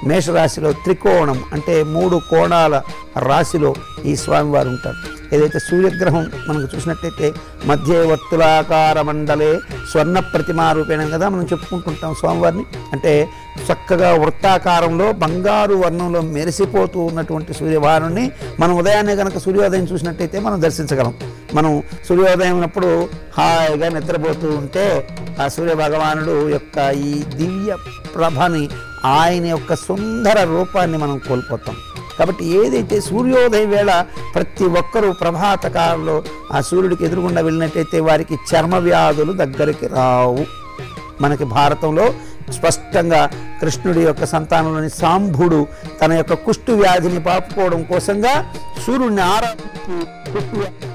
మేషరాశిలో త్రికోణం అంటే మూడు కోణాల రాశిలో ఈ స్వామివారు ఉంటారు ఏదైతే సూర్యగ్రహం మనకు చూసినట్టయితే మధ్యవర్తులాకార మండలే స్వర్ణ ప్రతిమా రూపేణం కదా మనం చెప్పుకుంటుంటాం స్వామివారిని అంటే చక్కగా వృత్తాకారంలో బంగారు వర్ణంలో మెరిసిపోతూ ఉన్నటువంటి సూర్యభానుని మనం ఉదయాన్నే కనుక సూర్యోదయం చూసినట్టయితే మనం దర్శించగలం మనం సూర్యోదయం ఉన్నప్పుడు హాయిగా నిద్రపోతూ ఉంటే ఆ సూర్య భగవానుడు యొక్క ఈ దివ్య ప్రభని ఆయన యొక్క సుందర రూపాన్ని మనం కోల్పోతాం కాబట్టి ఏదైతే సూర్యోదయం వేళ ప్రతి ఒక్కరూ ప్రభాత కాలంలో ఆ సూర్యుడికి ఎదురుగుండా వెళ్ళినట్టయితే వారికి చర్మ వ్యాధులు దగ్గరికి రావు మనకి భారతంలో స్పష్టంగా కృష్ణుడి యొక్క సంతానంలోని సాంభుడు తన యొక్క కుష్టు వ్యాధిని పాపుకోవడం కోసంగా సూర్యుడిని ఆరాధించి కుష్టు వ్యాధి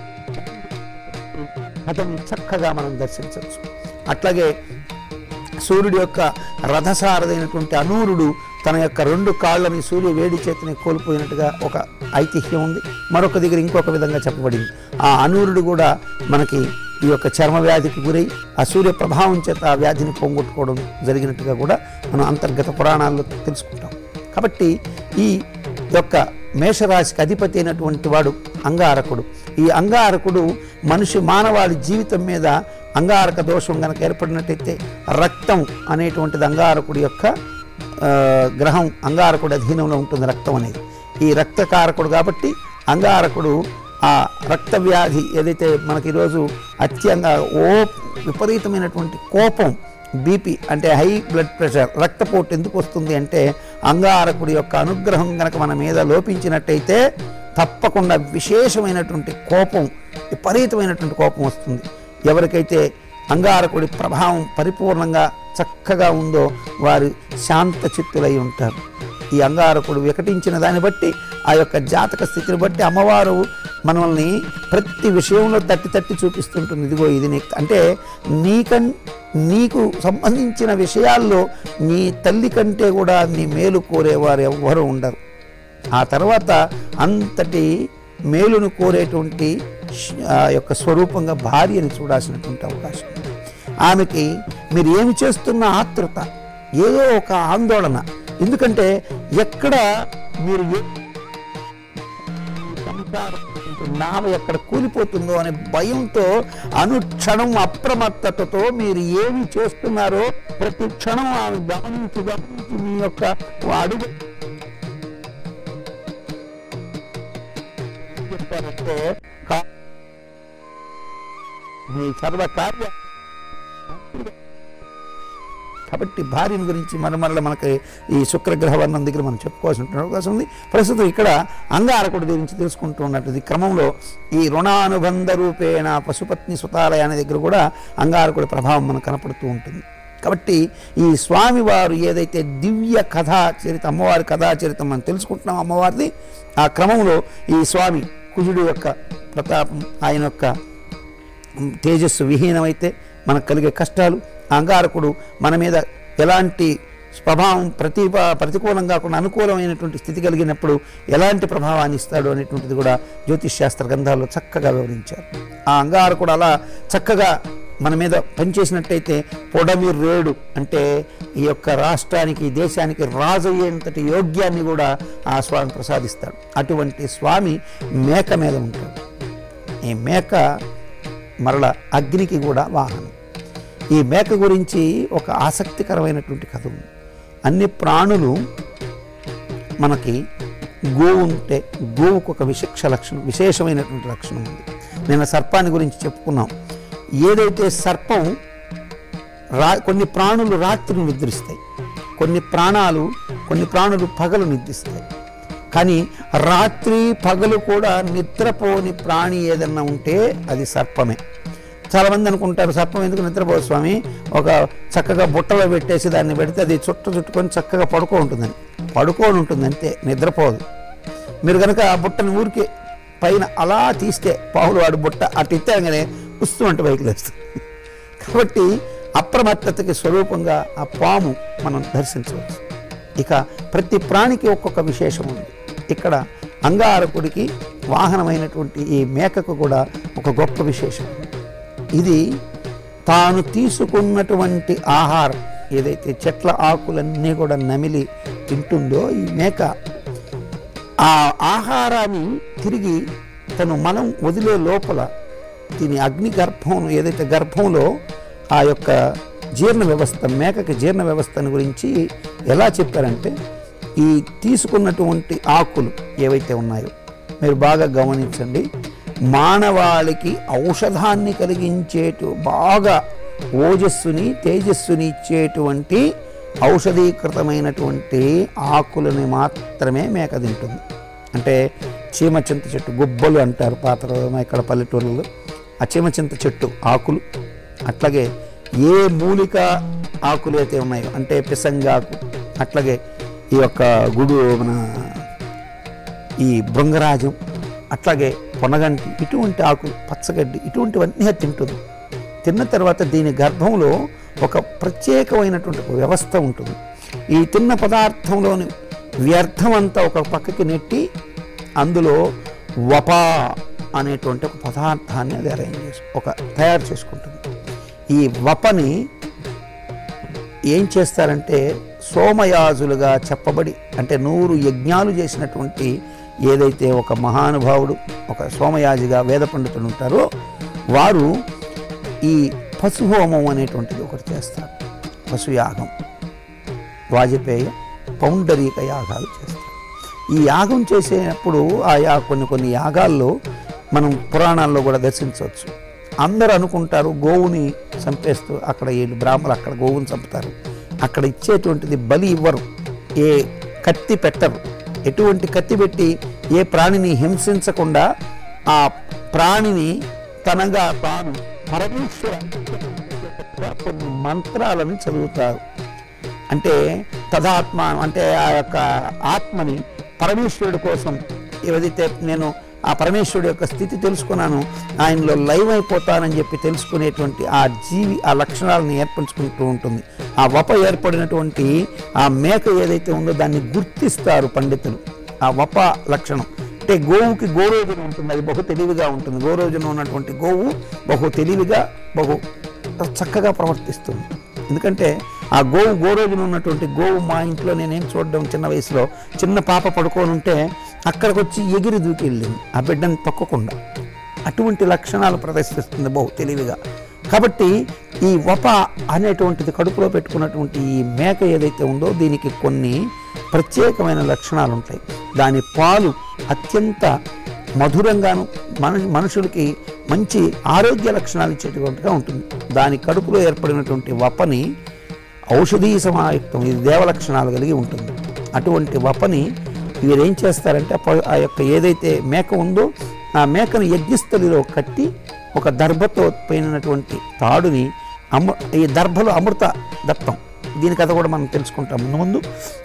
అతన్ని చక్కగా మనం దర్శించవచ్చు అట్లాగే సూర్యుడి యొక్క రథసారథైనటువంటి అనూరుడు తన యొక్క రెండు కాళ్ళని సూర్య వేడి చేతిని కోల్పోయినట్టుగా ఒక ఐతిహ్యం ఉంది మరొక దగ్గర ఇంకొక విధంగా చెప్పబడింది ఆ అనూరుడు కూడా మనకి ఈ యొక్క చర్మ వ్యాధికి గురై ఆ సూర్య ప్రభావం చేత ఆ వ్యాధిని పోగొట్టుకోవడం జరిగినట్టుగా కూడా మనం అంతర్గత పురాణాల్లో తెలుసుకుంటాం కాబట్టి ఈ యొక్క మేషరాశికి అధిపతి అయినటువంటి వాడు అంగారకుడు ఈ అంగారకుడు మనిషి మానవాళి జీవితం మీద అంగారక దోషం కనుక ఏర్పడినట్టయితే రక్తం అనేటువంటిది అంగారకుడి యొక్క ఆ, గ్రహం అంగారకుడి అధీనంలో ఉంటుంది రక్తం అనేది ఈ రక్తకారకుడు కాబట్టి అంగారకుడు ఆ రక్త వ్యాధి ఏదైతే మనకి ఈరోజు అత్యంగా ఓ విపరీతమైనటువంటి కోపం బీపీ అంటే హై బ్లడ్ ప్రెషర్ రక్తపోటు ఎందుకు వస్తుంది అంటే అంగారకుడి యొక్క అనుగ్రహం కనుక మన మీద లోపించినట్టయితే తప్పకుండా విశేషమైనటువంటి కోపం విపరీతమైనటువంటి కోపం వస్తుంది ఎవరికైతే అంగారకుడి ప్రభావం పరిపూర్ణంగా చక్కగా ఉందో వారు శాంత చిత్తులై ఉంటారు ఈ అంగారకుడు వికటించిన దాన్ని బట్టి ఆ యొక్క జాతక స్థితిని బట్టి అమ్మవారు మనల్ని ప్రతి విషయంలో తట్టి తట్టి చూపిస్తుంటుంది ఇదిగో ఇది నీకు అంటే నీకన్ నీకు సంబంధించిన విషయాల్లో నీ తల్లి కంటే కూడా నీ మేలు కోరేవారు ఎవ్వరూ ఉండరు ఆ తర్వాత అంతటి మేలును కోరేటువంటి శ్- ఆ యొక్క స్వరూపంగా భార్యని చూడాల్సినటువంటి అవకాశం ఉంది. ఆమెకి మీరు ఏమి చేస్తున్న ఆతృత ఏదో ఒక ఆందోళన ఎందుకంటే ఎక్కడ మీరు ఏ సంసారం నామ ఎక్కడ కూలిపోతుందో అనే భయంతో అనుక్షణం అప్రమత్తతతో మీరు ఏమి చేస్తున్నారో ప్రతి క్షణం ఆమె గమనించి గమనించి మీ యొక్క అడుగు చెప్పారంటే కా- మీ సర్వ కార్య కాబట్టి భార్యను గురించి మన మరల మనకి ఈ శుక్రగ్రహ వర్ణం దగ్గర మనం చెప్పుకోవాల్సిన అవకాశం ఉంది ప్రస్తుతం ఇక్కడ అంగారకుడి గురించి తెలుసుకుంటూ ఉన్నట్టు క్రమంలో ఈ రుణానుబంధ రూపేణ పశుపత్ని సుతాలయ అనే దగ్గర కూడా అంగారకుడి ప్రభావం మనకు కనపడుతూ ఉంటుంది కాబట్టి ఈ స్వామివారు ఏదైతే దివ్య కథా చరిత అమ్మవారి కథా చరితం మనం తెలుసుకుంటున్నాం అమ్మవారిది ఆ క్రమంలో ఈ స్వామి కుజుడు యొక్క ప్రతాపం ఆయన యొక్క తేజస్సు విహీనమైతే మనకు కలిగే కష్టాలు ఆ అంగారకుడు మన మీద ఎలాంటి స్వభావం ప్రతి ప్రతికూలం కాకుండా అనుకూలమైనటువంటి స్థితి కలిగినప్పుడు ఎలాంటి ప్రభావాన్ని ఇస్తాడు అనేటువంటిది కూడా జ్యోతిష్ శాస్త్ర గ్రంథాల్లో చక్కగా వివరించారు ఆ అంగారకుడు అలా చక్కగా మన మీద పనిచేసినట్టయితే పొడమి రేడు అంటే ఈ యొక్క రాష్ట్రానికి ఈ దేశానికి రాజు అయ్యేంతటి యోగ్యాన్ని కూడా ఆ స్వామి ప్రసాదిస్తాడు అటువంటి స్వామి మేక మీద ఉంటాడు ఈ మేక మరల అగ్నికి కూడా వాహనం ఈ మేక గురించి ఒక ఆసక్తికరమైనటువంటి కథ ఉంది అన్ని ప్రాణులు మనకి గోవు ఉంటే గోవుకు ఒక విశిక్ష లక్షణం విశేషమైనటువంటి లక్షణం ఉంది నేను సర్పాన్ని గురించి చెప్పుకున్నాం ఏదైతే సర్పం రా కొన్ని ప్రాణులు రాత్రి నిద్రిస్తాయి కొన్ని ప్రాణాలు కొన్ని ప్రాణులు పగలు నిద్రిస్తాయి కానీ రాత్రి పగలు కూడా నిద్రపోని ప్రాణి ఏదన్నా ఉంటే అది సర్పమే చాలామంది అనుకుంటారు సర్పం ఎందుకు నిద్రపోదు స్వామి ఒక చక్కగా బుట్టలో పెట్టేసి దాన్ని పెడితే అది చుట్ట చుట్టుకొని చక్కగా పడుకో ఉంటుందని పడుకోని ఉంటుంది అంతే నిద్రపోదు మీరు కనుక ఆ బుట్టని ఊరికి పైన అలా తీస్తే పావులు వాడు బుట్ట అటు ఇత్తగానే ఉస్తూ అంటే పైకి లేస్తుంది కాబట్టి అప్రమత్తతకి స్వరూపంగా ఆ పాము మనం దర్శించవచ్చు ఇక ప్రతి ప్రాణికి ఒక్కొక్క విశేషం ఉంది ఇక్కడ అంగారకుడికి వాహనమైనటువంటి ఈ మేకకు కూడా ఒక గొప్ప విశేషం ఉంది. ఇది తాను తీసుకున్నటువంటి ఆహారం ఏదైతే చెట్ల ఆకులన్నీ కూడా నమిలి తింటుందో ఈ మేక ఆ ఆహారాన్ని తిరిగి తను మనం వదిలే లోపల దీని అగ్ని గర్భం ఏదైతే గర్భంలో ఆ యొక్క జీర్ణ వ్యవస్థ మేకకి జీర్ణ వ్యవస్థను గురించి ఎలా చెప్పారంటే ఈ తీసుకున్నటువంటి ఆకులు ఏవైతే ఉన్నాయో మీరు బాగా గమనించండి మానవాళికి ఔషధాన్ని కలిగించేటు బాగా ఓజస్సుని తేజస్సుని ఇచ్చేటువంటి ఔషధీకృతమైనటువంటి ఆకులని మాత్రమే మేక తింటుంది అంటే చీమచింత చెట్టు గుబ్బలు అంటారు పాత రోజున ఇక్కడ పల్లెటూరులో ఆ చీమచింత చెట్టు ఆకులు అట్లాగే ఏ మూలిక ఆకులు అయితే ఉన్నాయో అంటే పిసంగాకు అట్లాగే ఈ యొక్క గుడు మన ఈ బృంగరాజం అట్లాగే పొనగంటి ఇటువంటి ఆకులు పచ్చగడ్డి ఇటువంటివన్నీ అది తింటుంది తిన్న తర్వాత దీని గర్భంలో ఒక ప్రత్యేకమైనటువంటి ఒక వ్యవస్థ ఉంటుంది ఈ తిన్న పదార్థంలోని వ్యర్థం అంతా ఒక పక్కకి నెట్టి అందులో వప అనేటువంటి ఒక పదార్థాన్ని అది అరేంజ్ చేసు ఒక తయారు చేసుకుంటుంది ఈ వపని ఏం చేస్తారంటే సోమయాజులుగా చెప్పబడి అంటే నూరు యజ్ఞాలు చేసినటువంటి ఏదైతే ఒక మహానుభావుడు ఒక సోమయాజిగా వేద పండితుడు ఉంటారో వారు ఈ పశుహోమం అనేటువంటిది ఒకటి చేస్తారు పశుయాగం వాజపేయ పౌండరీక యాగాలు చేస్తారు ఈ యాగం చేసేటప్పుడు ఆ యా కొన్ని కొన్ని యాగాల్లో మనం పురాణాల్లో కూడా దర్శించవచ్చు అందరూ అనుకుంటారు గోవుని చంపేస్తూ అక్కడ వీళ్ళు బ్రాహ్మణులు అక్కడ గోవుని చంపుతారు అక్కడ ఇచ్చేటువంటిది బలి ఇవ్వరు ఏ కత్తి పెట్టరు ఎటువంటి కత్తి పెట్టి ఏ ప్రాణిని హింసించకుండా ఆ ప్రాణిని తనగా తాను పరమేశ్వర కొన్ని మంత్రాలను చదువుతారు అంటే తదాత్మ అంటే ఆ యొక్క ఆత్మని పరమేశ్వరుడి కోసం ఏదైతే నేను ఆ పరమేశ్వరుడు యొక్క స్థితి తెలుసుకున్నాను ఆయనలో లైవ్ అయిపోతానని చెప్పి తెలుసుకునేటువంటి ఆ జీవి ఆ లక్షణాలను ఏర్పరచుకుంటూ ఉంటుంది ఆ వప ఏర్పడినటువంటి ఆ మేక ఏదైతే ఉందో దాన్ని గుర్తిస్తారు పండితులు ఆ వప లక్షణం అంటే గోవుకి గోరోజున ఉంటుంది అది బహు తెలివిగా ఉంటుంది గోరోజున ఉన్నటువంటి గోవు బహు తెలివిగా బహు చక్కగా ప్రవర్తిస్తుంది ఎందుకంటే ఆ గోవు గోరోజున ఉన్నటువంటి గోవు మా ఇంట్లో నేనేం చూడడం చిన్న వయసులో చిన్న పాప పడుకొని ఉంటే అక్కడికి వచ్చి ఎగిరి దూకి వెళ్ళింది ఆ బిడ్డని తొక్కకుండా అటువంటి లక్షణాలు ప్రదర్శిస్తుంది బహు తెలివిగా కాబట్టి ఈ వప అనేటువంటిది కడుపులో పెట్టుకున్నటువంటి ఈ మేక ఏదైతే ఉందో దీనికి కొన్ని ప్రత్యేకమైన లక్షణాలు ఉంటాయి దాని పాలు అత్యంత మధురంగాను మన మనుషులకి మంచి ఆరోగ్య లక్షణాలు ఇచ్చేటువంటిగా ఉంటుంది దాని కడుపులో ఏర్పడినటువంటి వపని ఔషధీ సమాయుక్తం ఇది దేవ లక్షణాలు కలిగి ఉంటుంది అటువంటి వపని వీరేం చేస్తారంటే ఆ ప- ఆ యొక్క ఏదైతే మేక ఉందో ఆ మేకను యజ్ఞస్థలిలో కట్టి ఒక దర్భతో పోయినటువంటి తాడుని అమృ ఈ దర్భలు అమృత దత్తం దీని కథ కూడా మనం తెలుసుకుంటాం ముందు ముందు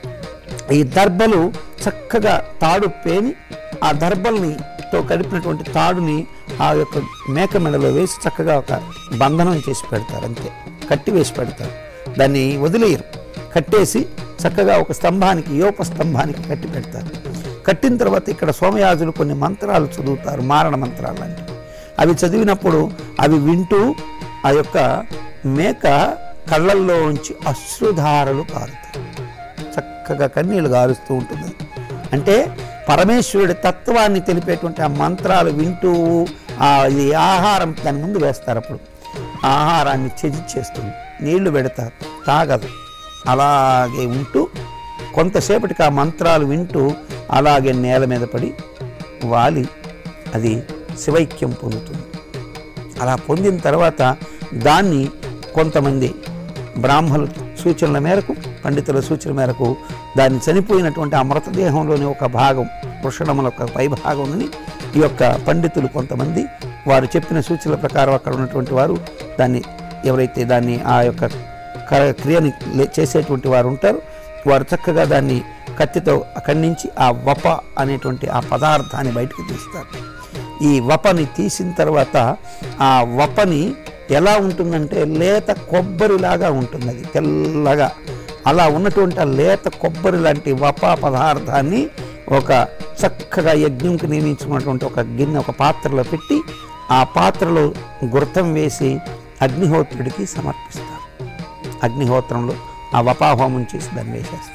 ఈ దర్భలు చక్కగా తాడు పేని ఆ దర్భల్ని తో కలిపినటువంటి తాడుని ఆ యొక్క మేక మెడలో వేసి చక్కగా ఒక బంధనం చేసి పెడతారు అంతే కట్టి వేసి పెడతారు దాన్ని వదిలేయరు కట్టేసి చక్కగా ఒక స్తంభానికి యోప స్తంభానికి కట్టి పెడతారు కట్టిన తర్వాత ఇక్కడ సోమయాజులు కొన్ని మంత్రాలు చదువుతారు మారణ మంత్రాలు లాంటివి అవి చదివినప్పుడు అవి వింటూ ఆ యొక్క మేక కళ్ళల్లో ఉంచి అశ్రుధారలు కారుతాయి చక్కగా కన్నీళ్లు గారుస్తూ ఉంటుంది అంటే పరమేశ్వరుడి తత్వాన్ని తెలిపేటువంటి ఆ మంత్రాలు వింటూ ఆ ఇది ఆహారం దాని ముందు వేస్తారు అప్పుడు ఆ ఆహారాన్ని చేస్తుంది నీళ్లు పెడతారు తాగదు అలాగే ఉంటూ కొంతసేపటికి ఆ మంత్రాలు వింటూ అలాగే నేల మీద పడి వాలి అది శివైక్యం పొందుతుంది అలా పొందిన తర్వాత దాన్ని కొంతమంది బ్రాహ్మణుల సూచనల మేరకు పండితుల సూచన మేరకు దాన్ని చనిపోయినటువంటి ఆ మృతదేహంలోని ఒక భాగం వృషణముల ఒక పైభాగంని ఈ యొక్క పండితులు కొంతమంది వారు చెప్పిన సూచనల ప్రకారం అక్కడ ఉన్నటువంటి వారు దాన్ని ఎవరైతే దాన్ని ఆ యొక్క క- క్రియని లే- చేసేటువంటి వారు ఉంటారు వారు చక్కగా దాన్ని కత్తితో ఖండించి ఆ వప అనేటువంటి ఆ పదార్థాన్ని బయటకు తీస్తారు ఈ వపని తీసిన తర్వాత ఆ వపని ఎలా ఉంటుందంటే లేత కొబ్బరిలాగా ఉంటుంది అది తెల్లగా అలా ఉన్నటువంటి ఆ లేత కొబ్బరి లాంటి వప పదార్థాన్ని ఒక చక్కగా యజ్ఞంకి నియమించుకున్నటువంటి ఒక గిన్నె ఒక పాత్రలో పెట్టి ఆ పాత్రలో గుర్తం వేసి అగ్నిహోత్రుడికి సమర్పిస్తారు అగ్నిహోత్రంలో ఆ వపాహోమం చేసి దాన్ని వేసేస్తారు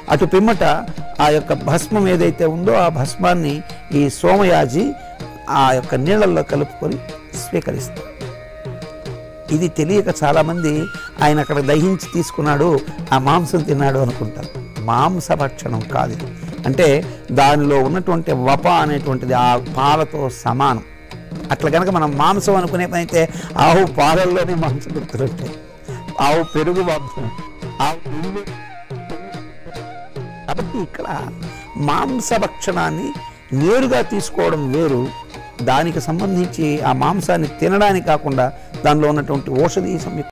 అటు పిమ్మట ఆ యొక్క భస్మం ఏదైతే ఉందో ఆ భస్మాన్ని ఈ సోమయాజి ఆ యొక్క నీళ్ళల్లో కలుపుకొని స్వీకరిస్తారు ఇది తెలియక చాలామంది ఆయన అక్కడ దహించి తీసుకున్నాడు ఆ మాంసం తిన్నాడు అనుకుంటారు మాంసభక్షణం కాదు ఇది అంటే దానిలో ఉన్నటువంటి వప అనేటువంటిది ఆ పాలతో సమానం అట్లా కనుక మనం మాంసం అనుకునే పని అయితే ఆవు పాలల్లోనే మాంసం గుర్తులుంటాయి ఆవు పెరుగు మాంసం ఆవు ఉల్లి కాబట్టి ఇక్కడ మాంసభక్షణాన్ని నేరుగా తీసుకోవడం వేరు దానికి సంబంధించి ఆ మాంసాన్ని తినడానికి కాకుండా దానిలో ఉన్నటువంటి ఔషధి సంయుక్త